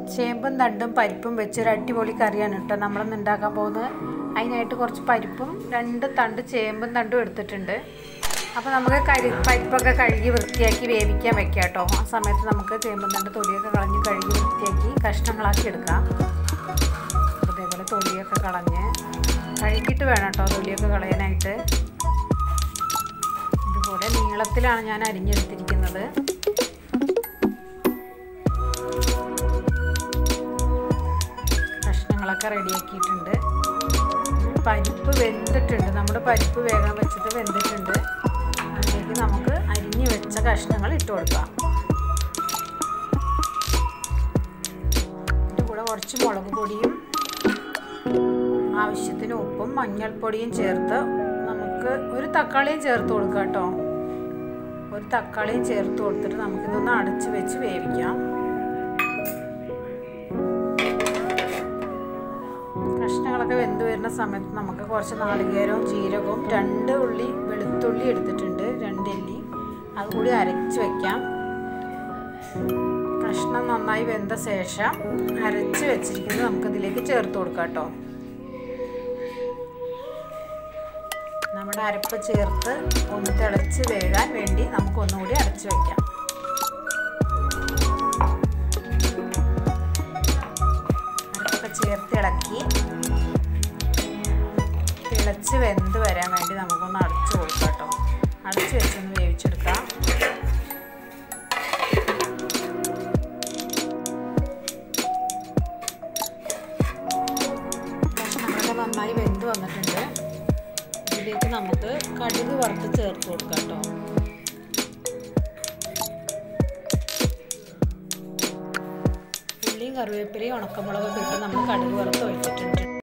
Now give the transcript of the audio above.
ചേമ്പും തണ്ടും പരിപ്പും വെച്ച് ഒരു അടിപൊളി കറിയാണ് കേട്ടോ നമ്മളിന്ന് ഉണ്ടാക്കാൻ പോകുന്നത് അതിനായിട്ട് കുറച്ച് പരിപ്പും രണ്ട് തണ്ട് ചേമ്പും തണ്ടും എടുത്തിട്ടുണ്ട് അപ്പോൾ നമുക്ക് കരി പരിപ്പൊക്കെ കഴുകി വൃത്തിയാക്കി വേവിക്കാൻ വെക്കാം കേട്ടോ ആ സമയത്ത് നമുക്ക് ചേമ്പും തണ്ട് തൊലിയൊക്കെ കളഞ്ഞ് കഴുകി വൃത്തിയാക്കി കഷ്ണങ്ങളാക്കി എടുക്കാം അതേപോലെ തൊലിയൊക്കെ കളഞ്ഞ് കഴുകിയിട്ട് വേണം കേട്ടോ തൊലിയൊക്കെ കളയാനായിട്ട് ഇതുപോലെ നീളത്തിലാണ് ഞാൻ അരിഞ്ഞെടുത്തിരിക്കുന്നത് കഷ്ണങ്ങളൊക്കെ റെഡിയാക്കിയിട്ടുണ്ട് പരിപ്പ് വെന്തിട്ടുണ്ട് നമ്മുടെ പരിപ്പ് വേഗം വെച്ചിട്ട് വെന്തിട്ടുണ്ട് അതിലേക്ക് നമുക്ക് അരിഞ്ഞ് വെച്ച കഷ്ണങ്ങൾ ഇട്ട് കൊടുക്കാം ഇതിൻ്റെ കൂടെ കുറച്ച് മുളക് പൊടിയും ആവശ്യത്തിന് ഉപ്പും മഞ്ഞൾപ്പൊടിയും ചേർത്ത് നമുക്ക് ഒരു തക്കാളിയും ചേർത്ത് കൊടുക്കാം കേട്ടോ ഒരു തക്കാളിയും ചേർത്ത് കൊടുത്തിട്ട് നമുക്കിതൊന്ന് അടച്ച് വെച്ച് വേവിക്കാം കഷ്ണങ്ങളൊക്കെ വെന്ത് വരുന്ന സമയത്ത് നമുക്ക് കുറച്ച് നാളികേരവും ജീരകവും രണ്ട് ഉള്ളി വെളുത്തുള്ളി എടുത്തിട്ടുണ്ട് രണ്ടെല്ലി അതുകൂടി അരച്ച് വയ്ക്കാം കഷ്ണം നന്നായി വെന്ത ശേഷം അരച്ച് വെച്ചിരിക്കുന്നത് നമുക്കിതിലേക്ക് ചേർത്ത് കൊടുക്കാം കേട്ടോ നമ്മുടെ അരപ്പ് ചേർത്ത് ഒന്ന് തിളച്ച് വേകാൻ വേണ്ടി നമുക്ക് ഒന്നുകൂടി അടച്ചു വയ്ക്കാം അരപ്പൊക്കെ ചേർത്ത് ഇളക്കി തിളച്ച് വെന്ത് വരാൻ വേണ്ടി നമുക്കൊന്ന് അടച്ചു കൊടുക്കാം കേട്ടോ അടച്ച് വെച്ചൊന്ന് വേവിച്ചെടുക്കാം കഷ്ണങ്ങളൊക്കെ നന്നായി വെന്ത് വന്നിട്ടുണ്ട് ഇതിലേക്ക് നമുക്ക് കടുക് വറുത്ത് ചേർത്ത് കൊടുക്കാം കേട്ടോ ഉള്ളിയും കറിവേപ്പിലയും ഉണക്കമുളകൊക്കെ ഇട്ട് നമ്മൾ കടുക് വറുത്ത് ഒഴിക്കും